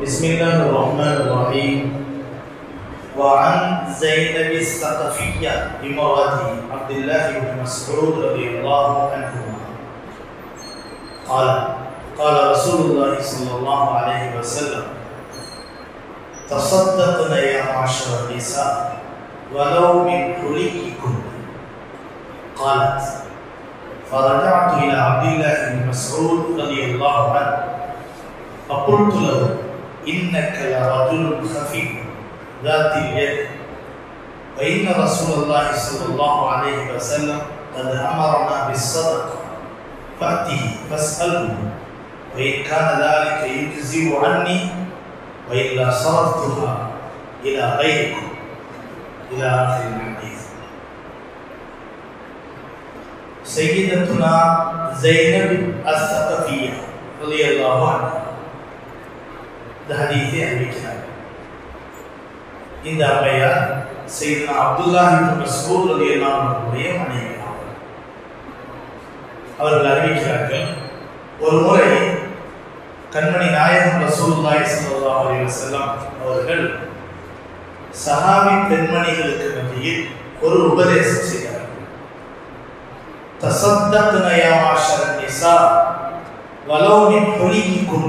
بسم الله الرحمن الرحيم وعن زينب الثقفية بمرأة عبد الله بن مسعود رضي الله عنهما قال قال رسول الله صلى الله عليه وسلم تصدقنا يا معشر النساء ولو من حليكم قالت فرجعت إلى عبد الله بن مسعود رضي الله عنه فقلت له إنك لرجل خفيف ذات اليد وإن رسول الله صلى الله عليه وسلم قد أمرنا بالصدقة فأته فاسأله وإن كان ذلك يجزي عني وإلا صرفتها إلى غيركم إلى آخر الحديث سيدتنا زينب الثقفية رضي الله عنها இந்த ஹதீஸை அறிவிக்கிறார் இந்த அம்மையார் செய்தனா அப்துல்லா இப்னு மஸ்ஊத் ரலியல்லாஹு அன்ஹுடைய மனைவி ஆவார். அவர்கள் அறிவிக்கிறார்கள் ஒரு முறை கண்மணி நாயகம் ரசூலுல்லாஹி ஸல்லல்லாஹு அலைஹி வஸல்லம் அவர்கள் சஹாபி பெண்மணிகளுக்கு மத்தியில் ஒரு உபதேசம் செய்தார்கள் தசத்தக்ன யா மாஷர் நிசா வலோ மின் ஹுலிக்குன்ன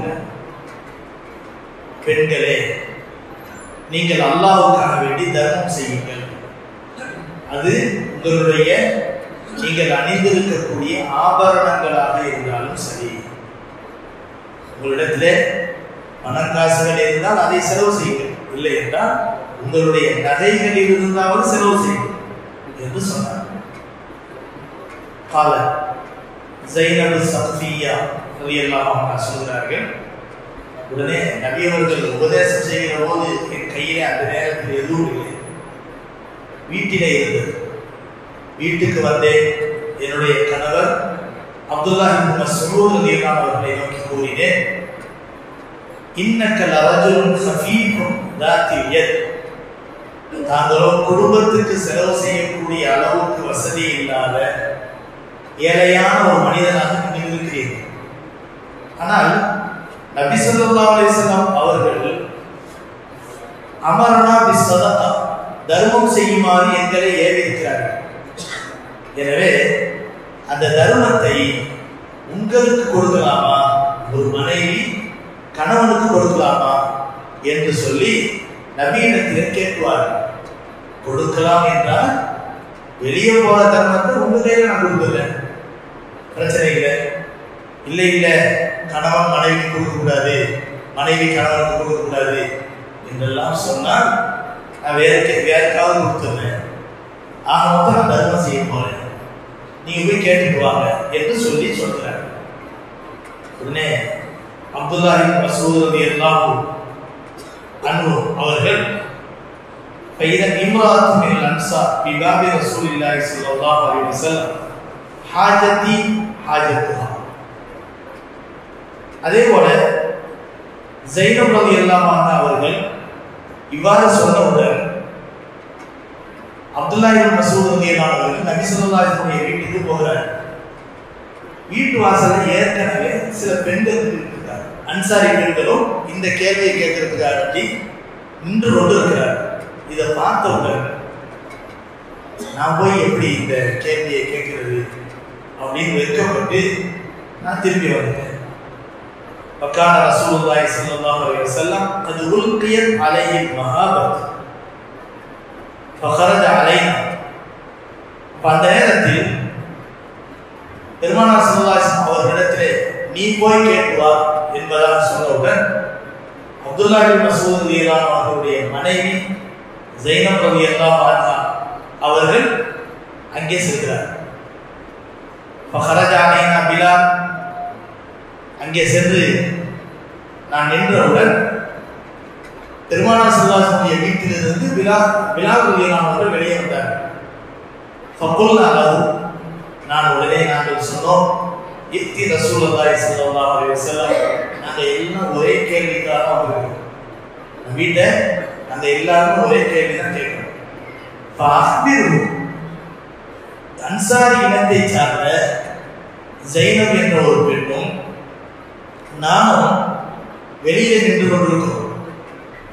பெண்களே நீங்கள் அல்லாஹ்வுக்காக வேண்டி தர்மம் செய்யுங்கள் அது உங்களுடைய நீங்கள் அணிந்திருக்கக்கூடிய ஆபரணங்களாக இருந்தாலும் சரி உங்களிடத்திலே பணக்காசுகள் இருந்தால் அதை செலவு செய்யுங்கள் இல்லை என்றால் உங்களுடைய நகைகள் இருந்தாவது செலவு செய்யுங்கள் என்று சொன்னார் கால ஜைனபு சஃபியா ரலியல்லாஹு சொல்கிறார்கள் உடனே நபி அவர்கள் உபதேசம் செய்கிற போது என் கையிலே அந்த நேரத்தில் எதுவும் இல்லை வீட்டிலே இருந்தது வீட்டுக்கு வந்தேன் என்னுடைய கணவர் அப்துல்லா இப்னு மஸ்ஊத் ரலியல்லாஹு அவர்களை நோக்கி கூறினேன் இன்னக்க லரஜுலுன் ஹஃபீஃபுன் தாத்தில் யத் தாங்களோ குடும்பத்துக்கு செலவு செய்யக்கூடிய அளவுக்கு வசதி இல்லாத ஏழையான ஒரு மனிதனாக நீங்கள் இருக்கிறீர்கள் ஆனால் நபி ஸல்லல்லாஹு அலைஹி வஸல்லம் அவர்கள் அமரனா பிஸ்ஸதகா தர்மம் செய்யுமாறு எங்களை ஏவிருக்கிறார்கள் எனவே அந்த தர்மத்தை உங்களுக்கு கொடுக்கலாமா ஒரு மனைவி கணவனுக்கு கொடுக்கலாமா என்று சொல்லி நவீனத்தில் கேட்குவார்கள் கொடுக்கலாம் என்றால் வெளியே போற தர்மத்தை உங்க கையில நான் கொடுத்துறேன் பிரச்சனை இல்லை இல்லை இல்லை கணவன் மனைவிக்கு கொடுக்க கூடாது மனைவி கணவனுக்கு கொடுக்க கூடாது என்றெல்லாம் சொன்னால் நான் வேற வேறக்காவது கொடுத்துருவேன் ஆக மொத்தம் நான் தர்மம் செய்ய போறேன் நீங்க போய் கேட்டுட்டு வாங்க என்று சொல்லி சொல்றாங்க உடனே அப்துல்லாஹி மசூத் ரலியல்லாஹு அன்ஹு அவர்கள் فإذا امرأة من الأنصار في باب رسول الله صلى الله عليه وسلم حاجتي حاجتها அதே போல ஜெயினம் ரவி எல்லாமான அவர்கள் இவ்வாறு சொன்னவுடன் அப்துல்லா இபின் மசூத் ரலியல்லாஹு அவர்கள் நபி ஸல்லல்லாஹு அலைஹி வஸல்லம் வீட்டுக்கு போகிறார் வீட்டு வாசல்ல ஏற்கனவே சில பெண்கள் இருக்கிறார் அன்சாரி பெண்களும் இந்த கேள்வியை கேட்கறதுக்காக வேண்டி நின்று கொண்டு இருக்கிறார் இதை பார்த்தவுடன் நான் போய் எப்படி இந்த கேள்வியை கேட்கிறது அப்படின்னு வெட்கப்பட்டு நான் திரும்பி வந்தேன் وكان رسول الله صلى الله عليه وسلم قد ألقيت عليه المهابة فخرج علينا அந்த நேரத்தில் பெருமானார் சல்லாசன் அவர்களிடத்திலே நீ போய் கேட்டு வா என்பதாக சொன்னவுடன் அப்துல்லா பின் மசூத் ரலியல்லாஹு அவருடைய மனைவி ஜைனப் ரலியல்லாஹு அன்ஹா அவர்கள் அங்கே செல்கிறார் ஃபஹரஜ அலைனா பிலால் அங்கே சென்று நான் நின்றவுடன் பெருமானார் சல்லாசனுடைய வீட்டிலிருந்து பிலா பிலால் ரலியல்லாஹு அவர்கள் வெளியே வந்தார் ஃபகுல்னா லஹு நான் உடனே நாங்கள் சொன்னோம் இத்தி ரசூலுல்லாஹி ஸல்லல்லாஹு அலைஹி வஸல்லம் நாங்க எல்லாம் ஒரே கேள்விக்காக வந்திருக்கோம் வீட்டை நாங்க எல்லாரும் ஒரே கேள்வி தான் கேட்கிறோம் ஃபஅஹ்பிரு அன்சாரி இனத்தை சார்ந்த ஜைனப் என்ற ஒரு பெண்ணும் நானும் வெளியில நின்று கொண்டிருக்கிறோம்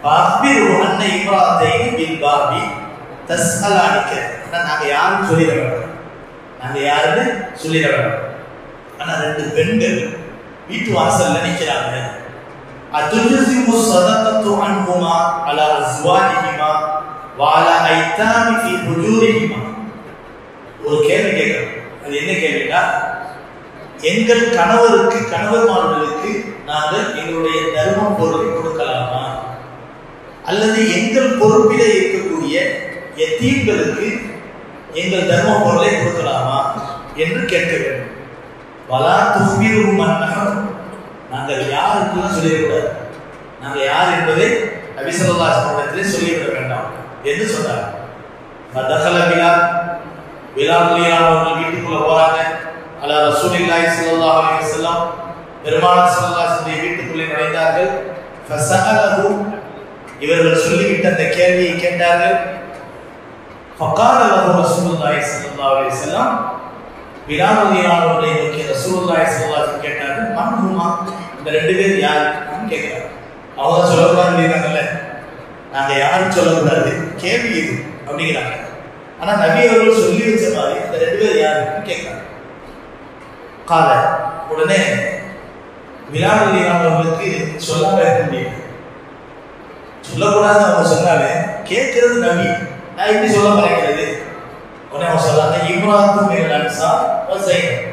பாபிரு அன்ன இம்ராத்தைனி பில் பாபி தஸ்அலானிக்க ஆனா நாங்க யாரும் சொல்லிட வேண்டாம் நாங்க யாருன்னு சொல்லிட வேண்டாம் ஆனா ரெண்டு பெண்கள் வீட்டு வாசல்ல நிக்கிறாங்க அதுஜிமு சதகத்து அன்ஹுமா அலா அஸ்வாஜிஹிமா வால ஐத்தாமி ஃபி ஹுஜூரிஹிமா ஒரு கேள்வி கேட்கிறோம் அது என்ன கேள்வினா எங்கள் கணவருக்கு கணவர்மார்களுக்கு நாங்கள் எங்களுடைய தர்ம பொருளை கொடுக்கலாமா அல்லது எங்கள் பொறுப்பிலே இருக்கக்கூடிய எத்தீம்களுக்கு எங்கள் தர்ம பொருளை கொடுக்கலாமா என்று கேட்க வேண்டும் வலா துஃபிரும் மன்னகம் நாங்கள் யாருக்கும் சொல்லிடக்கூடாது நாங்கள் யார் என்பதை நபிசல்லாசனத்திலே சொல்லிவிட வேண்டாம் என்று சொன்னார் மதகல பிலால் பிலால் அலியான் அவர்கள் வீட்டுக்குள்ள போறாங்க அல்ல ரசூலில்லாஹி ஸல்லல்லாஹு அலைஹி வஸல்லம் பெருமானார் ஸல்லல்லாஹு அலைஹி வஸல்லம் வீட்டுக்குள்ளே நுழைந்தார்கள் ஃபஸஅலஹு இவர்கள் சொல்லிவிட்ட அந்த கேள்வியை கேட்டார்கள் ஃபகால லஹு ரசூலுல்லாஹி ஸல்லல்லாஹு அலைஹி வஸல்லம் பிலால் அலியான் அவர்களை நோக்கி ரசூலுல்லாஹி ஸல்லல்லாஹு அலைஹி வஸல்லம் கேட்டார்கள் மன் ஹுமா இந்த ரெண்டு பேர் யார் அப்படின்னு கேட்கிறாங்க அவங்க சொல்லக்கூடாதுன்னு இருக்காங்கல்ல நாங்க யாரும் சொல்லக்கூடாது கேள்வி இது அப்படிங்கிறாங்க ஆனா நபி அவர்கள் சொல்லி வச்ச மாதிரி இந்த ரெண்டு பேர் யாருன்னு கேட்கிறாங்க கால உடனே விராட் அலிகான் அவர்களுக்கு சொல்லாம இருக்க முடியும் சொல்லக்கூடாது அவங்க சொன்னாலே கேட்கிறது நபி நான் எப்படி சொல்ல மறைக்கிறது உடனே அவங்க சொல்லாங்க இம்ராத்தும் மேல் அன்சா ஜெயினம்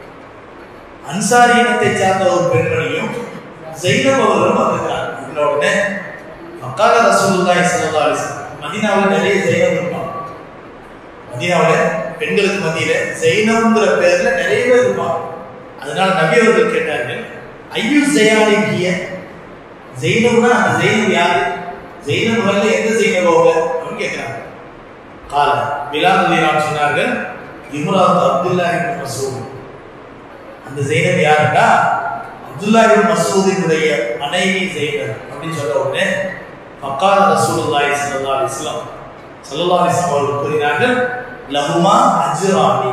அன்சாரி இனத்தை சார்ந்த ஒரு பெண்மணியும் ஜெயினம் அவர்களும் வந்திருக்காங்க இதுல உடனே மக்கால ரசூலுல்லாஹி ஸல்லல்லாஹு அலைஹி வஸல்லம் மதீனாவில் நிறைய ஜெயினம் இருப்பாங்க மதீனாவில் பெண்களுக்கு மத்தியில ஜெயினம்ங்கிற பேர்ல நிறைய பேர் இருப்பாங்க அதனால நபி அவர்கள் கேட்டார்கள் ஐயு ஜெயாலிக்கிய ஜெயினம்னா அந்த ஜெயினம் யாரு ஜெயினம் வரல எந்த ஜெயினம் போக அப்படின்னு கேட்கிறாங்க கால பிலால் அலிரான் சொன்னார்கள் இம்ராத் அப்துல்லா இப்னு மசூத் அந்த ஜெயினப் யாருன்னா அப்துல்லா இப்னு மசூதினுடைய மனைவி ஜெயினப் அப்படின்னு சொன்ன உடனே ஃபக்கால ரசூலுல்லாஹி ஸல்லல்லாஹு அலைஹி வஸல்லம் ஸல்லல்லாஹு அலைஹி வஸல்லம் அவர்கள் கூறினார்கள் லஹுமா அஜ்ரானி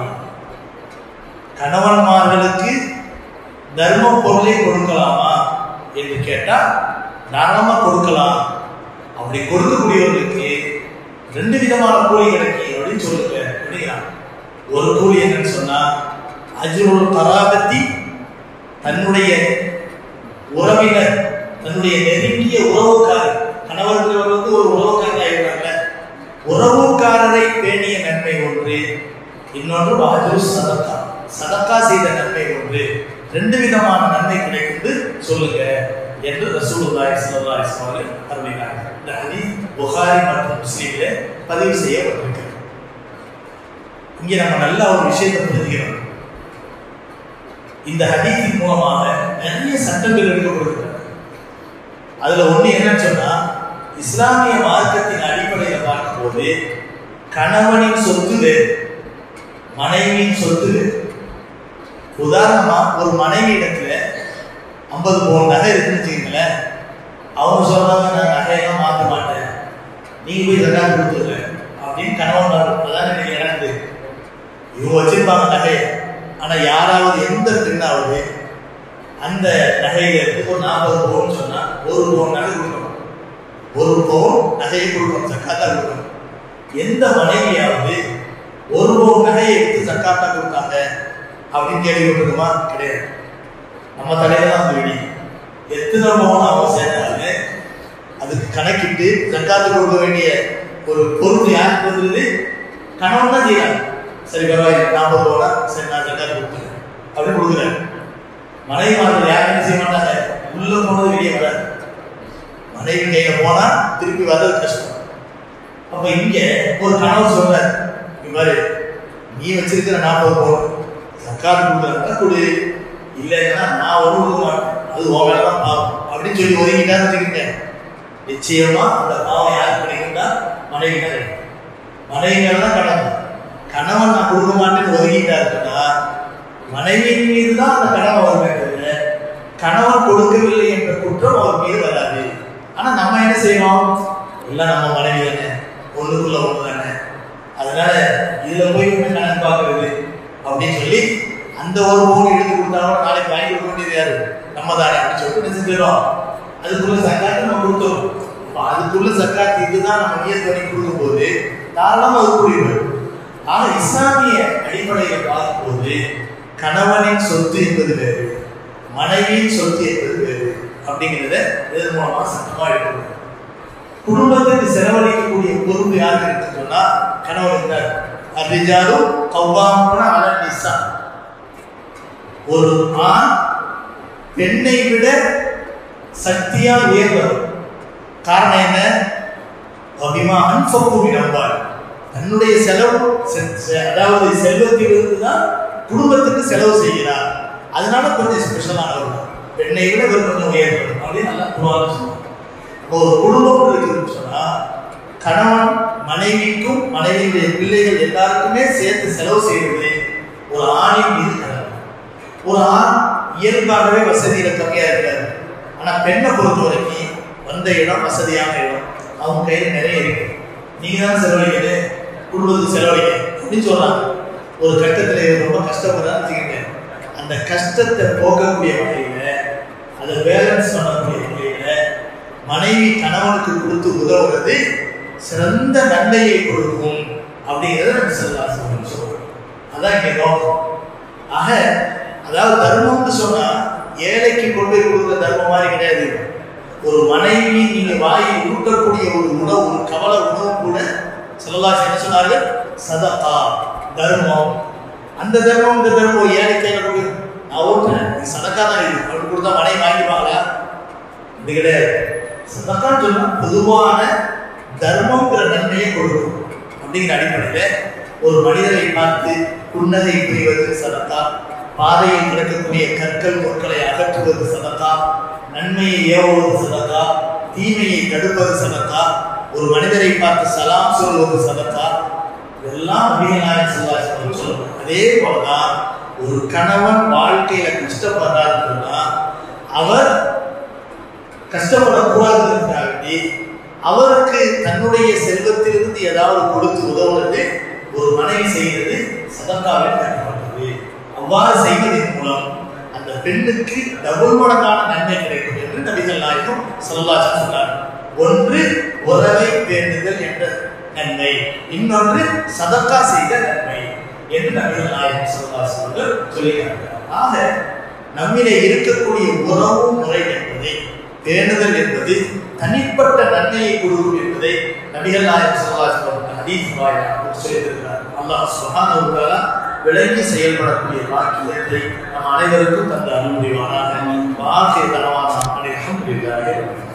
கணவன்மார்களுக்கு தர்ம பொருளை கொடுக்கலாமா என்று கேட்டா தாராளமா கொடுக்கலாம் அப்படி கொடுக்கக்கூடியவர்களுக்கு ரெண்டு விதமான கூலி கிடைக்கும் அப்படின்னு சொல்லுங்க அப்படிங்கிறான் ஒரு கூலி என்னன்னு சொன்னா அஜ்ருல் கராபத்தி தன்னுடைய உறவினர் தன்னுடைய நெருங்கிய உறவுக்காரர் கணவர்கள் வந்து ஒரு உறவுக்காரர் ஆயிடுறாங்க உறவுக்காரரை பேணிய நன்மை ஒன்று இன்னொன்று வாஜு சதக்கா சதக்கா செய்த நன்மை ஒன்று ரெண்டு விதமான நன்மை கிடைக்குது சொல்லுங்க என்று ரசூலுல்லாஹி ஸல்லல்லாஹு அலைஹி வஸல்லம் அருளினார் இந்த ஹதீஸ் புகாரி மற்றும் முஸ்லிமிலே பதிவு செய்யப்பட்டிருக்கிறது இங்கே நம்ம நல்ல ஒரு விஷயத்தை புரிஞ்சுக்கிறோம் இந்த ஹதீஸின் மூலமாக நிறைய சட்டங்கள் எடுக்கப்படுகிறது அதுல ஒண்ணு என்னன்னு சொன்னா இஸ்லாமிய மார்க்கத்தின் அடிப்படையில் பார்க்கும்போது கணவனின் சொத்து வேறு மனைவியின் சொத்து வேறு உதாரணமா ஒரு மனைவி இடத்துல ஐம்பது பவுன் நகை இருக்குன்னு வச்சுக்கீங்களேன் அவங்க சொல்றாங்க நான் நகையெல்லாம் மாற்ற மாட்டேன் நீங்க போய் ரெண்டாவது கொடுத்துருங்க அப்படின்னு கணவன் அதான் நீங்க நடந்து இவங்க வச்சிருப்பாங்க நகையை ஆனா யாராவது எந்த பெண்ணாவது அந்த நகையில இருந்து ஒரு நாற்பது பவுன் சொன்னா ஒரு பவுன் நகை கொடுக்கணும் ஒரு பவுன் நகையை கொடுக்கணும் சக்காத்தா கொடுக்கணும் எந்த மனைவியாவது ஒரு பவுன் நகையை எடுத்து சக்காத்தா கொடுத்தாங்க அப்படின்னு கேள்விப்பட்டிருக்குமா கிடையாது நம்ம தலையில தான் அந்த விடி எத்தனை பவுன் அவங்க சேர்ந்தாங்க அதுக்கு கணக்கிட்டு ஜக்காத்து கொடுக்க வேண்டிய ஒரு பொருள் யாருக்கு வந்துருது கணவன் தான் செய்யறாங்க சரி பரவாயில்ல நாற்பது ரூபா சரி நான் ஜக்காத்து கொடுத்துறேன் அப்படின்னு கொடுக்குறேன் மனைவி மார்கள் யாருமே செய்ய மாட்டாங்க உள்ள போனது வெளியே வராது மனைவி கையில போனா திருப்பி வர்றது கஷ்டம் அப்ப இங்க ஒரு கணவர் சொல்றாரு இந்த மாதிரி நீ வச்சிருக்கிற நாற்பது பவுன் சக்காத்து கொடுக்குறாங்க கொடு இல்லைன்னா நான் ஒரு கொடுக்க மாட்டேன் அது உன் வேலை தான் பாவம் அப்படின்னு சொல்லி ஒதுங்கிட்டான்னு வச்சுக்கிங்க நிச்சயமா அந்த பாவம் யார் பண்ணிக்கிட்டா மனைவி தான் மனைவி மேல தான் கடமை கணவன் நான் கொடுக்க மாட்டேன்னு ஒதுங்கிட்டாருன்னா மனைவியின் மீது தான் அந்த கணவன் வருமே தவிர கணவன் கொடுக்கவில்லை என்ற குற்றம் அவர் மீது வராது ஆனா நம்ம என்ன செய்யணும் எல்லாம் நம்ம மனைவி தானே ஒண்ணுக்குள்ள ஒண்ணு தானே அதனால இதுல போய் கொஞ்சம் கணக்கு பார்க்கறது அப்படின்னு சொல்லி அந்த ஒரு பவுன் எடுத்து கொடுத்தாலும் நாளைக்கு வாங்கி கொடுக்க வேண்டியது யாரு நம்ம தானே அப்படின்னு சொல்லிட்டு என்ன செஞ்சிடும் அதுக்குள்ள சங்காட்டு நம்ம கொடுத்தோம் அப்ப அது அதுக்குள்ள சக்காத் இதுதான் நம்ம நியத் பண்ணி கொடுக்கும்போது தாராளமாக அது புரியும் ஆக இஸ்லாமிய அடிப்படையில் பார்க்கும்போது கணவனின் சொத்து என்பது வேறு மனைவியின் சொத்து என்பது வேறு அப்படிங்கிறத இதன் மூலமா சட்டமா எடுக்கணும் குடும்பத்துக்கு செலவழிக்கக்கூடிய பொறுப்பு யாருக்கு இருக்குன்னு சொன்னா கணவனுக்கு தான் அர்ரிஜாலும் கவ்வாமுன அலன் நிசா ஒரு ஆண் பெண்ணை விட சக்தியா உயர்ந்தவர் காரணம் என்ன அபிமா அன்பக்கூடி நம்பாள் தன்னுடைய செலவு செ- செ- அதாவது செல்வத்திலிருந்து தான் குடும்பத்துக்கு செலவு செய்கிறார் அதனால கொஞ்சம் ஸ்பெஷலானவர் தான். பெண்ணை விட இவர் கொஞ்சம் உயர்ந்தவர் அப்படின்னு நல்லா குருவாக சொல்லுவாங்க இப்போ ஒரு குடும்பம் இருக்குன்னு சொன்னா கணவன் மனைவிக்கும் மனைவியுடைய பிள்ளைகள் எல்லாருக்குமே சேர்த்து செலவு செய்வது ஒரு ஆணின் மீது கடமை ஒரு ஆண் இயல்பாகவே வசதியில கம்மியா இருக்காரு ஆனா பெண்ணை பொறுத்த வரைக்கும் வந்த இடம் வசதியான இடம் அவங்க கையில் நிறைய இருக்கு நீங்க தான் செலவழிக்கிறது குடும்பத்துக்கு செலவழிக்க அப்படின்னு சொல்றாங்க ஒரு கட்டத்துல இவர் ரொம்ப கஷ்டப்படுறான்னு வச்சுக்கோங்க அந்த கஷ்டத்தை போக்கக்கூடிய வகையில அதை பேலன்ஸ் பண்ணக்கூடிய வகையில மனைவி கணவனுக்கு கொடுத்து உதவுறது சிறந்த நன்மையை கொடுக்கும் அப்படிங்கிறத நம்ம சொல்லலாம் சொல்றோம் அதான் இங்க நோக்கம் ஆக அதாவது தர்மம்னு சொன்னா ஏழைக்கு கொண்டு போய் கொடுக்குற தர்மம் மாதிரி கிடையாது ஒரு மனைவி நீங்க வாயில் ஊட்டக்கூடிய ஒரு உணவு ஒரு கவல உணவு கூட சொல்லலாம் என்ன சொன்னார்கள் சதகா தர்மம் அந்த தர்மம் இந்த தர்மம் ஒரு ஏழை கையில கொடு நான் ஓட்டுறேன் இது சதக்கா தான் இது அவனுக்கு கொடுத்தா மனைவி வாங்கிப்பாங்களா இது கிடையாது சதக்கான்னு சொன்னா பொதுவான தர்மங்கிற நன்மையை கொடுக்கும் அப்படிங்கிற அடிப்படையில் ஒரு மனிதரை பார்த்து புன்னகை புரிவது சதக்கா பாதையில் கிடக்கக்கூடிய கற்கள் பொருட்களை அகற்றுவது சதக்கா நன்மையை ஏவுவது சதக்கா தீமையை தடுப்பது சதக்கா ஒரு மனிதரை பார்த்து சலாம் சொல்வது சதக்கா இதெல்லாம் நபிகளாய் சொல்லாசன் சொல்லணும் அதே போலதான் ஒரு கணவன் வாழ்க்கையில கஷ்டப்படுறாருன்னா அவர் கஷ்டப்படக்கூடாதுன்றதுக்காக அவருக்கு தன்னுடைய செல்வத்திலிருந்து ஏதாவது கொடுத்து உதவுறது ஒரு மனைவி செய்கிறது சதக்காவில் கட்டப்பட்டது அவ்வாறு செய்வதன் மூலம் அந்த பெண்ணுக்கு டபுள் மடங்கான நன்மை கிடைக்கும் என்று நபிகள் நாயகம் சொல்லலாசன் சொன்னார் ஒன்று உறவை பேணுதல் என்ற நன்மை இன்னொன்று சதக்கா செய்த நன்மை என்று நபிகள் நாயகம் சொல்லலாசன் அவர்கள் சொல்லுகிறார்கள் ஆக நம்மிலே இருக்கக்கூடிய உறவு முறை என்பதை பேணுதல் என்பது தனிப்பட்ட நன்மையை கொடுக்கும் என்பதை நபிகள் நாயகம் சொல்லலாசன் அவர்கள் ஹதீஸ் வாயிலாக சொல்லியிருக்கிறார் அல்லாஹ் சுப்ஹானஹு வ தஆலா விளங்கி செயல்படக்கூடிய பாக்கியத்தை நம் அனைவருக்கும் தந்த அனுமதிவானாக வாக்கிய தனவான அனைவரும்